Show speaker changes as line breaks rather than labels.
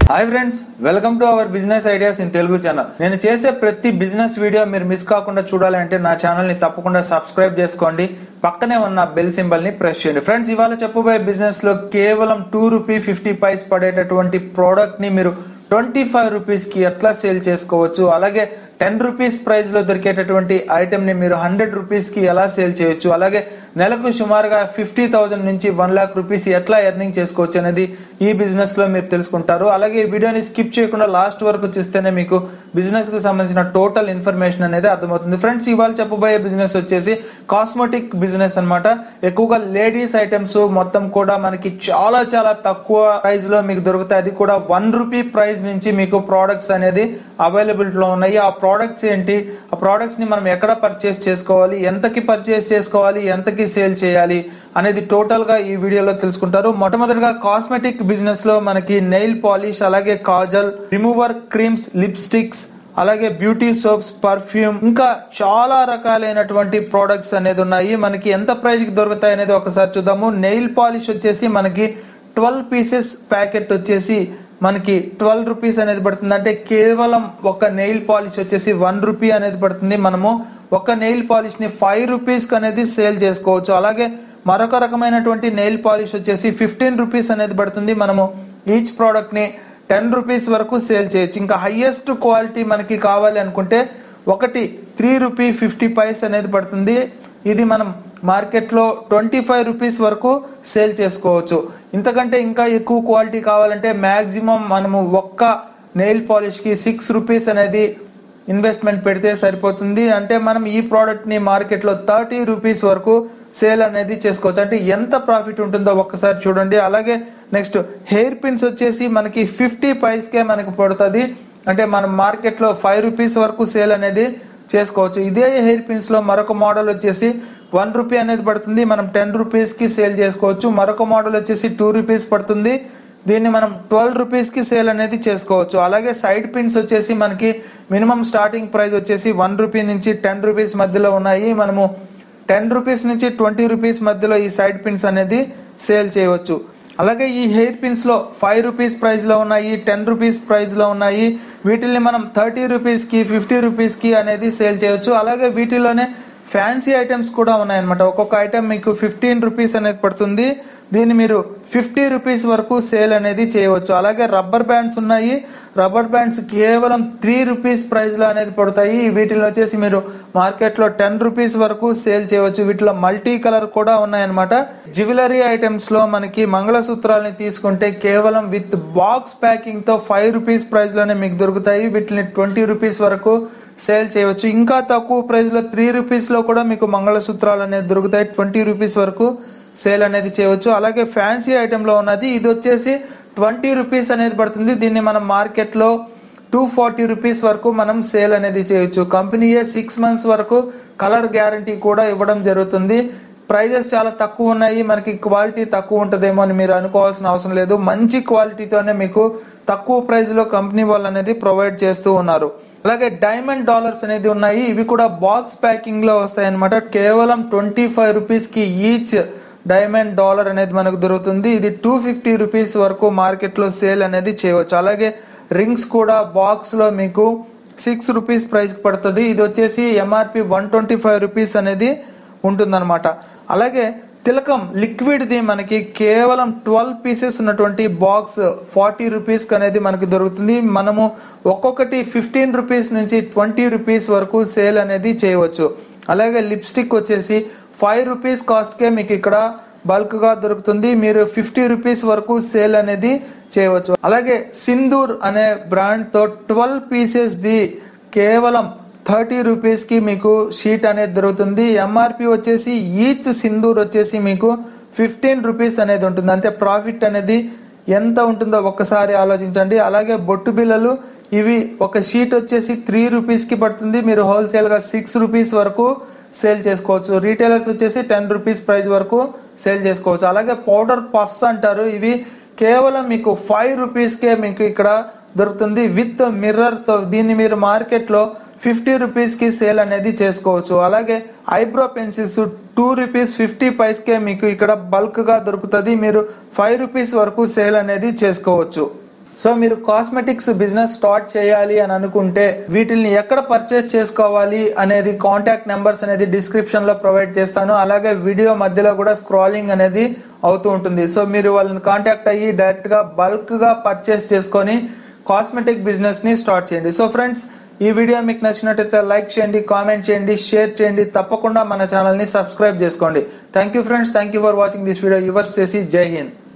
hi friends welcome to our business ideas in Telugu channel నేను చేసే ప్రతి బిజినెస్ వీడియో మీరు మిస్ కాకుండా చూడాలంటే నా ఛానల్ ని తప్పకుండా సబ్స్క్రైబ్ చేసుకోండి పక్కనే ఉన్న బెల్ సింబల్ ని ప్రెస్ చేయండి ఫ్రెండ్స్ ఇవాళ చెప్పబోయే బిజినెస్ లో కేవలం టూ రూపీ ఫిఫ్టీ పైస్ పడేటటువంటి ప్రోడక్ట్ ని మీరు ట్వంటీ ఫైవ్ రూపీస్ కి ఎట్లా సేల్ చేసుకోవచ్చు అలాగే టెన్ రూపీస్ ప్రైస్ లో దొరికేటటువంటి ఐటమ్ ని మీరు హండ్రెడ్ రూపీస్ కి ఎలా సేల్ చేయొచ్చు అలాగే నెలకు సుమారుగా ఫిఫ్టీ థౌసండ్ నుంచి వన్ లాక్ రూపీస్ ఎట్లా ఎర్నింగ్ చేసుకోవచ్చు అనేది ఈ బిజినెస్ లో మీరు తెలుసుకుంటారు అలాగే ఈ వీడియోని స్కిప్ చేయకుండా లాస్ట్ వరకు చూస్తేనే మీకు బిజినెస్ కు సంబంధించిన టోటల్ ఇన్ఫర్మేషన్ అనేది అర్థమవుతుంది ఫ్రెండ్స్ ఇవాళ చెప్పబోయే బిజినెస్ వచ్చేసి కాస్మెటిక్ బిజినెస్ అన్నమాట ఎక్కువగా లేడీస్ ఐటమ్స్ మొత్తం కూడా మనకి చాలా చాలా తక్కువ ప్రైస్ లో మీకు దొరుకుతాయి అది కూడా వన్ రూపీ ప్రైస్ నుంచి మీకు ప్రోడక్ట్స్ అనేది అవైలబిలిటీ లో ఉన్నాయి ఆ ప్రోడక్ట్స్ ఏంటి ఆ ప్రోడక్ట్స్ ని మనం ఎక్కడ పర్చేస్ చేసుకోవాలి ఎంతకి పర్చేస్ చేసుకోవాలి ఎంతకి సేల్ చేయాలి అనేది టోటల్ గా ఈ వీడియోలో తెలుసుకుంటారు మొట్టమొదటిగా కాస్మెటిక్ బిజినెస్ లో మనకి నెయిల్ పాలిష్ అలాగే కాజల్ రిమూవర్ క్రీమ్స్ లిప్స్టిక్స్ అలాగే బ్యూటీ సోప్స్ పర్ఫ్యూమ్ ఇంకా చాలా రకాలైనటువంటి ప్రోడక్ట్స్ అనేది ఉన్నాయి మనకి ఎంత ప్రైస్ కి దొరుకుతాయి అనేది ఒకసారి చూద్దాము నెయిల్ పాలిష్ వచ్చేసి మనకి ట్వెల్వ్ పీసెస్ ప్యాకెట్ వచ్చేసి మనకి ట్వెల్వ్ రూపీస్ అనేది పడుతుంది అంటే కేవలం ఒక నెయిల్ పాలిష్ వచ్చేసి వన్ రూపీ అనేది పడుతుంది మనము ఒక నెయిల్ పాలిష్ ని ఫైవ్ రూపీస్ అనేది సేల్ చేసుకోవచ్చు అలాగే మరొక రకమైనటువంటి నెయిల్ పాలిష్ వచ్చేసి ఫిఫ్టీన్ రూపీస్ అనేది పడుతుంది మనము ఈచ్ ప్రోడక్ట్ ని టెన్ రూపీస్ వరకు సేల్ చేయొచ్చు ఇంకా హైయెస్ట్ క్వాలిటీ మనకి కావాలి అనుకుంటే ఒకటి త్రీ రూపీ ఫిఫ్టీ పైస్ అనేది పడుతుంది ఇది మనం మార్కెట్లో ట్వంటీ ఫైవ్ రూపీస్ వరకు సేల్ చేసుకోవచ్చు ఇంతకంటే ఇంకా ఎక్కువ క్వాలిటీ కావాలంటే మ్యాక్సిమం మనము ఒక్క నెయిల్ పాలిష్కి సిక్స్ రూపీస్ అనేది ఇన్వెస్ట్మెంట్ పెడితే సరిపోతుంది అంటే మనం ఈ ప్రోడక్ట్ని మార్కెట్లో థర్టీ రూపీస్ వరకు సేల్ అనేది చేసుకోవచ్చు అంటే ఎంత ప్రాఫిట్ ఉంటుందో ఒక్కసారి చూడండి అలాగే నెక్స్ట్ హెయిర్ పిన్స్ వచ్చేసి మనకి ఫిఫ్టీ పైస్కే మనకి పడుతుంది అంటే మనం మార్కెట్లో ఫైవ్ రూపీస్ వరకు సేల్ అనేది చేసుకోవచ్చు ఇదే హెయిర్ పిన్స్ లో మరొక మోడల్ వచ్చేసి వన్ రూపీ అనేది పడుతుంది మనం టెన్ రూపీస్ కి సేల్ చేసుకోవచ్చు మరొక మోడల్ వచ్చేసి టూ రూపీస్ పడుతుంది దీన్ని మనం ట్వెల్వ్ రూపీస్ కి సేల్ అనేది చేసుకోవచ్చు అలాగే సైడ్ పిన్స్ వచ్చేసి మనకి మినిమం స్టార్టింగ్ ప్రైస్ వచ్చేసి వన్ రూపీ నుంచి టెన్ రూపీస్ మధ్యలో ఉన్నాయి మనము టెన్ రూపీస్ నుంచి ట్వంటీ రూపీస్ మధ్యలో ఈ సైడ్ పిన్స్ అనేది సేల్ చేయవచ్చు అలాగే ఈ హెయిర్ పిన్స్ లో ఫైవ్ రూపీస్ ప్రైస్ లో ఉన్నాయి టెన్ రూపీస్ ప్రైస్ లో ఉన్నాయి వీటిని మనం థర్టీ రూపీస్ కి ఫిఫ్టీ రూపీస్ కి అనేది సేల్ చేయొచ్చు అలాగే వీటిలోనే ఫ్యాన్సీ ఐటమ్స్ కూడా ఉన్నాయన్నమాట ఒక్కొక్క ఐటమ్ మీకు ఫిఫ్టీన్ రూపీస్ అనేది పడుతుంది దీన్ని మీరు ఫిఫ్టీ రూపీస్ వరకు సేల్ అనేది చేయవచ్చు అలాగే రబ్బర్ బ్యాండ్స్ ఉన్నాయి రబ్బర్ బ్యాండ్స్ కేవలం త్రీ రూపీస్ ప్రైస్ లో అనేది పడతాయి వీటిలో వచ్చేసి మీరు మార్కెట్ లో టెన్ రూపీస్ వరకు సేల్ చేయవచ్చు వీటిలో మల్టీ కలర్ కూడా ఉన్నాయన్నమాట జ్యువెలరీ ఐటమ్స్ లో మనకి మంగళసూత్రాలని తీసుకుంటే కేవలం విత్ బాక్స్ ప్యాకింగ్ తో ఫైవ్ రూపీస్ ప్రైస్ లోనే మీకు దొరుకుతాయి వీటిని ట్వంటీ రూపీస్ వరకు సేల్ చేయవచ్చు ఇంకా తక్కువ ప్రైస్ లో త్రీ రూపీస్ లో కూడా మీకు మంగళసూత్రాలు అనేది దొరుకుతాయి ట్వంటీ రూపీస్ వరకు సేల్ అనేది చేయవచ్చు అలాగే ఫ్యాన్సీ ఐటెంలో ఉన్నది ఇది వచ్చేసి ట్వంటీ రూపీస్ అనేది పడుతుంది దీన్ని మనం మార్కెట్లో టూ ఫార్టీ రూపీస్ వరకు మనం సేల్ అనేది చేయొచ్చు కంపెనీయే సిక్స్ మంత్స్ వరకు కలర్ గ్యారంటీ కూడా ఇవ్వడం జరుగుతుంది ప్రైజెస్ చాలా తక్కువ ఉన్నాయి మనకి క్వాలిటీ తక్కువ ఉంటుందేమో అని మీరు అనుకోవాల్సిన అవసరం లేదు మంచి క్వాలిటీతోనే మీకు తక్కువ ప్రైస్లో కంపెనీ వాళ్ళు అనేది ప్రొవైడ్ చేస్తూ ఉన్నారు అలాగే డైమండ్ డాలర్స్ అనేది ఉన్నాయి ఇవి కూడా బాక్స్ ప్యాకింగ్లో వస్తాయి అనమాట కేవలం ట్వంటీ ఫైవ్ రూపీస్కి ఈచ్ డైమండ్ డాలర్ అనేది మనకు దొరుకుతుంది ఇది టూ ఫిఫ్టీ రూపీస్ వరకు మార్కెట్లో సేల్ అనేది చేయవచ్చు అలాగే రింగ్స్ కూడా బాక్స్లో మీకు సిక్స్ రూపీస్ ప్రైస్కి పడుతుంది ఇది వచ్చేసి MRP one twenty five rupees అనేది ఉంటుందన్నమాట అలాగే తిలకం లిక్విడ్ది మనకి కేవలం ట్వెల్వ్ పీసెస్ ఉన్నటువంటి బాక్స్ ఫార్టీ రూపీస్కి అనేది మనకి దొరుకుతుంది మనము ఒక్కొక్కటి ఫిఫ్టీన్ రూపీస్ నుంచి ట్వంటీ రూపీస్ వరకు సేల్ అనేది చేయవచ్చు అలాగే లిప్స్టిక్ వచ్చేసి ఫైవ్ రూపీస్ కాస్ట్కే మీకు ఇక్కడ బల్క్ గా దొరుకుతుంది మీరు ఫిఫ్టీ రూపీస్ వరకు సేల్ అనేది చేయవచ్చు అలాగే సింధూర్ అనే బ్రాండ్ తో ట్వెల్వ్ పీసెస్ ది కేవలం థర్టీ రూపీస్ కి మీకు షీట్ అనేది దొరుకుతుంది ఎంఆర్పి వచ్చేసి ఈచ్ సింధూర్ వచ్చేసి మీకు ఫిఫ్టీన్ రూపీస్ అనేది ఉంటుంది అంతే ప్రాఫిట్ అనేది ఎంత ఉంటుందో ఒక్కసారి ఆలోచించండి అలాగే బొట్టు బిల్లలు ఇవి ఒక షీట్ వచ్చేసి త్రీ రూపీస్కి పడుతుంది మీరు హోల్సేల్గా సిక్స్ రూపీస్ వరకు సేల్ చేసుకోవచ్చు రీటైలర్స్ వచ్చేసి టెన్ రూపీస్ ప్రైస్ వరకు సేల్ చేసుకోవచ్చు అలాగే పౌడర్ పఫ్స్ అంటారు ఇవి కేవలం మీకు ఫైవ్ రూపీస్కే మీకు ఇక్కడ దొరుకుతుంది విత్ మిర్రర్తో దీన్ని మీరు మార్కెట్లో ఫిఫ్టీ రూపీస్కి సేల్ అనేది చేసుకోవచ్చు అలాగే eyebrow pencils two rupees fifty పైస్కే మీకు ఇక్కడ బల్క్గా దొరుకుతుంది మీరు ఫైవ్ రూపీస్ వరకు సేల్ అనేది చేసుకోవచ్చు సో మీరు కాస్మెటిక్స్ బిజినెస్ స్టార్ట్ చేయాలి అని అనుకుంటే వీటిని ఎక్కడ పర్చేస్ చేసుకోవాలి అనేది కాంటాక్ట్ నెంబర్స్ అనేది డిస్క్రిప్షన్ లో ప్రొవైడ్ చేస్తాను అలాగే వీడియో మధ్యలో కూడా స్క్రాలింగ్ అనేది అవుతూ ఉంటుంది సో మీరు వాళ్ళని కాంటాక్ట్ అయ్యి డైరెక్ట్ గా బల్క్ గా పర్చేస్ చేసుకొని కాస్మెటిక్ బిజినెస్ ని స్టార్ట్ చేయండి సో ఫ్రెండ్స్ ఈ వీడియో మీకు నచ్చినట్టయితే లైక్ చేయండి కామెంట్ చేయండి షేర్ చేయండి తప్పకుండా మన ఛానల్ ని సబ్స్క్రైబ్ చేసుకోండి thank you friends thank you for watching this video your చేసి జై హింద్